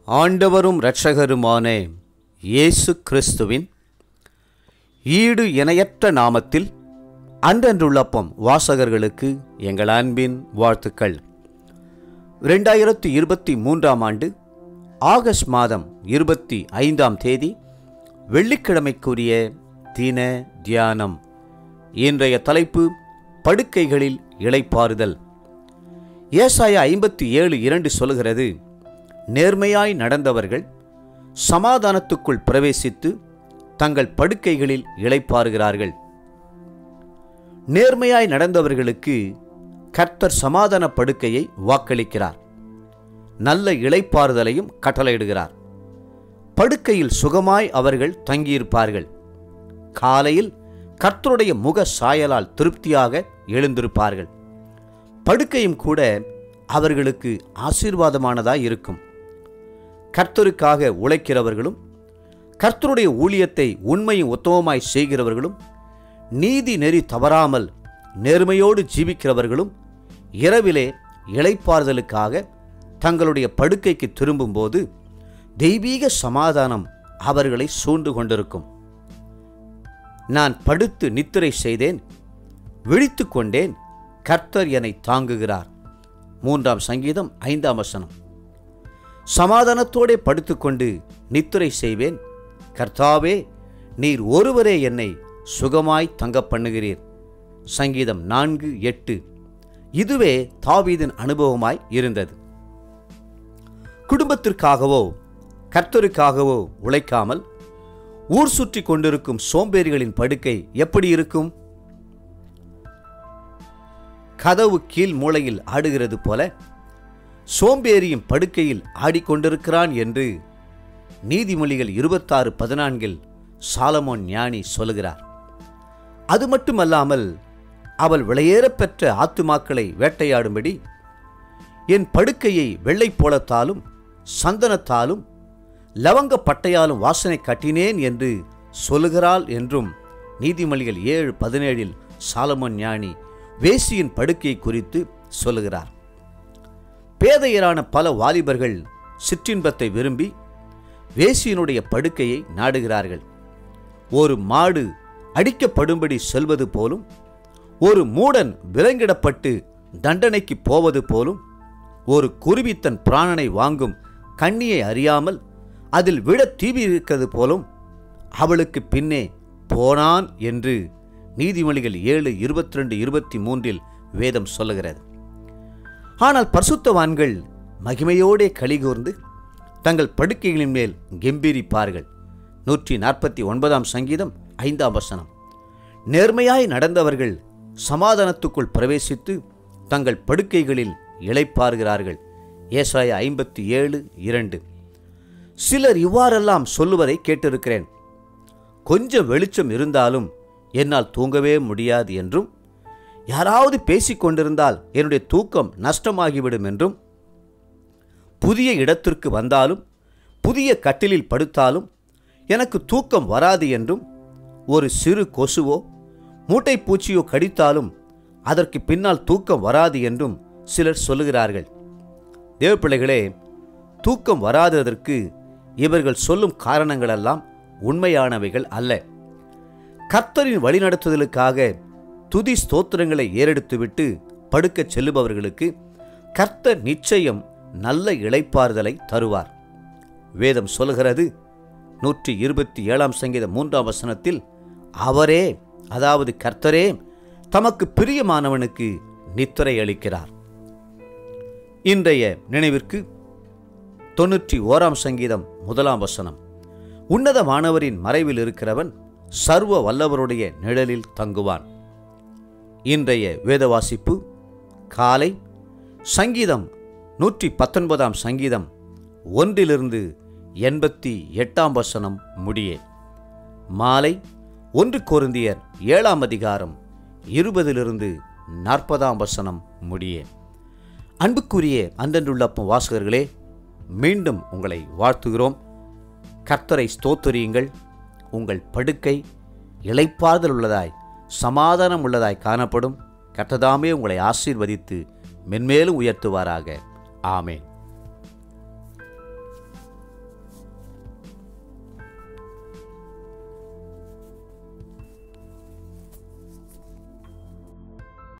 ஆண்டவரும் இரட்சகருமான இயேசு கிறிஸ்துவின் ஈடு இணையற்ற நாமத்தில் அன்றன்றுள்ளப்பம் வாசகர்களுக்கு எங்கள் அன்பின் வாழ்த்துக்கள் ரெண்டாயிரத்தி இருபத்தி மூன்றாம் ஆண்டு ஆகஸ்ட் மாதம் இருபத்தி ஐந்தாம் தேதி வெள்ளிக்கிழமைக்குரிய தின தியானம் இன்றைய தலைப்பு படுக்கைகளில் இளைப்பாறுதல் ஏசாயா ஐம்பத்தி ஏழு இரண்டு சொல்லுகிறது நேர்மையாய் நடந்தவர்கள் சமாதானத்துக்குள் பிரவேசித்து தங்கள் படுக்கைகளில் இளைப்பாறுகிறார்கள் நேர்மையாய் நடந்தவர்களுக்கு கர்த்தர் சமாதான படுக்கையை வாக்களிக்கிறார் நல்ல இளைப்பாறுதலையும் கட்டளையிடுகிறார் படுக்கையில் சுகமாய் அவர்கள் தங்கியிருப்பார்கள் காலையில் கர்த்தருடைய முக சாயலால் திருப்தியாக எழுந்திருப்பார்கள் படுக்கையும் கூட அவர்களுக்கு ஆசீர்வாதமானதாய் இருக்கும் கர்த்தருக்காக உழைக்கிறவர்களும் கர்த்தருடைய ஊழியத்தை உண்மையும் உத்தமமாய் செய்கிறவர்களும் நீதி நெறி தவறாமல் நேர்மையோடு ஜீவிக்கிறவர்களும் இரவிலே இளைப்பாறுதலுக்காக தங்களுடைய படுக்கைக்கு திரும்பும்போது தெய்வீக சமாதானம் அவர்களை சூழ்ந்து கொண்டிருக்கும் நான் படுத்து நித்திரை செய்தேன் விழித்து கொண்டேன் கர்த்தர் என்னை தாங்குகிறார் மூன்றாம் சங்கீதம் ஐந்தாம் வசனம் சமாதானத்தோடே படுத்துக்கொண்டு நித்திரை செய்வேன் கர்த்தாவே நீர் ஒருவரே என்னை சுகமாய் தங்க பண்ணுகிறீர் சங்கீதம் நான்கு எட்டு இதுவே தாவீதின் அனுபவமாய் இருந்தது குடும்பத்திற்காகவோ கர்த்தருக்காகவோ உழைக்காமல் ஊர் சுற்றி கொண்டிருக்கும் சோம்பேறிகளின் படுக்கை எப்படி இருக்கும் கதவு கீழ் மூலையில் ஆடுகிறது போல சோம்பேறியும் படுக்கையில் ஆடிக்கொண்டிருக்கிறான் என்று நீதிமொழிகள் இருபத்தாறு பதினான்கில் சாலமோன் ஞானி சொல்லுகிறார் அது மட்டுமல்லாமல் அவள் விளையேறப் பெற்ற ஆத்துமாக்களை வேட்டையாடும்படி என் படுக்கையை வெள்ளை போலத்தாலும் சந்தனத்தாலும் லவங்க பட்டையாலும் வாசனை கட்டினேன் என்று சொல்லுகிறாள் என்றும் நீதிமொழிகள் ஏழு பதினேழில் சாலமன் ஞானி வேசியின் படுக்கை குறித்து சொல்லுகிறார் பேதையரான பல வாலிபர்கள் சிற்றின்பத்தை விரும்பி வேசியினுடைய படுக்கையை நாடுகிறார்கள் ஒரு மாடு அடிக்கப்படும்படி செல்வது போலும் ஒரு மூடன் விலங்கிடப்பட்டு தண்டனைக்கு போவது போலும் ஒரு குருவி தன் பிராணனை வாங்கும் கண்ணியை அறியாமல் அதில் விட தீவி இருக்கிறது போலும் அவளுக்கு பின்னே போனான் என்று நீதிமொழிகள் ஏழு இருபத்தி ரெண்டு இருபத்தி மூன்றில் வேதம் சொல்லுகிறது ஆனால் பரிசுத்தவான்கள் மகிமையோடே கலிகூர்ந்து தங்கள் படுக்கைகளின் மேல் கெம்பீரிப்பார்கள் நூற்றி நாற்பத்தி ஒன்பதாம் சங்கீதம் ஐந்தாம் வசனம் நேர்மையாய் நடந்தவர்கள் சமாதானத்துக்குள் பிரவேசித்து தங்கள் படுக்கைகளில் இளைப்பாறுகிறார்கள் ஏசாய ஐம்பத்தி ஏழு இரண்டு சிலர் இவ்வாறெல்லாம் சொல்லுவதை கேட்டிருக்கிறேன் கொஞ்சம் வெளிச்சம் இருந்தாலும் என்னால் தூங்கவே முடியாது என்றும் யாராவது பேசிக் கொண்டிருந்தால் என்னுடைய தூக்கம் நஷ்டமாகிவிடும் என்றும் புதிய இடத்திற்கு வந்தாலும் புதிய கட்டிலில் படுத்தாலும் எனக்கு தூக்கம் வராது என்றும் ஒரு சிறு கொசுவோ மூட்டைப்பூச்சியோ கடித்தாலும் அதற்கு பின்னால் தூக்கம் வராது என்றும் சிலர் சொல்லுகிறார்கள் தேவப்பிள்ளைகளே தூக்கம் வராததற்கு இவர்கள் சொல்லும் காரணங்களெல்லாம் உண்மையானவைகள் அல்ல கர்த்தரின் வழிநடத்துதலுக்காக துதி ஸ்தோத்திரங்களை ஏறெடுத்துவிட்டு படுக்கச் செல்லுபவர்களுக்கு கர்த்தர் நிச்சயம் நல்ல இளைப்பாறுதலை தருவார் வேதம் சொல்கிறது நூற்றி இருபத்தி ஏழாம் சங்கீதம் மூன்றாம் வசனத்தில் அவரே அதாவது கர்த்தரே தமக்கு பிரியமானவனுக்கு நித்திரை அளிக்கிறார் இன்றைய நினைவிற்கு தொன்னூற்றி ஓராம் சங்கீதம் முதலாம் வசனம் உன்னதமானவரின் மறைவில் இருக்கிறவன் சர்வ வல்லவருடைய நிழலில் தங்குவான் இன்றைய வேதவாசிப்பு காலை சங்கீதம் நூற்றி பத்தொன்பதாம் சங்கீதம் ஒன்றிலிருந்து எண்பத்தி எட்டாம் வசனம் முடியே மாலை ஒன்று கொருந்தியர் ஏழாம் அதிகாரம் இருபதிலிருந்து நாற்பதாம் வசனம் முடியே அன்புக்குரிய அன்றன்றுள்ளப்பம் வாசகர்களே மீண்டும் உங்களை வாழ்த்துகிறோம் கர்த்தரை ஸ்தோத்தரியுங்கள் உங்கள் படுக்கை இளைப்பாறுதல் உள்ளதாய் சமாதானம் உள்ளதாய் காணப்படும் கர்த்ததாமே உங்களை ஆசீர்வதித்து மென்மேலும் உயர்த்துவாராக ஆமேன்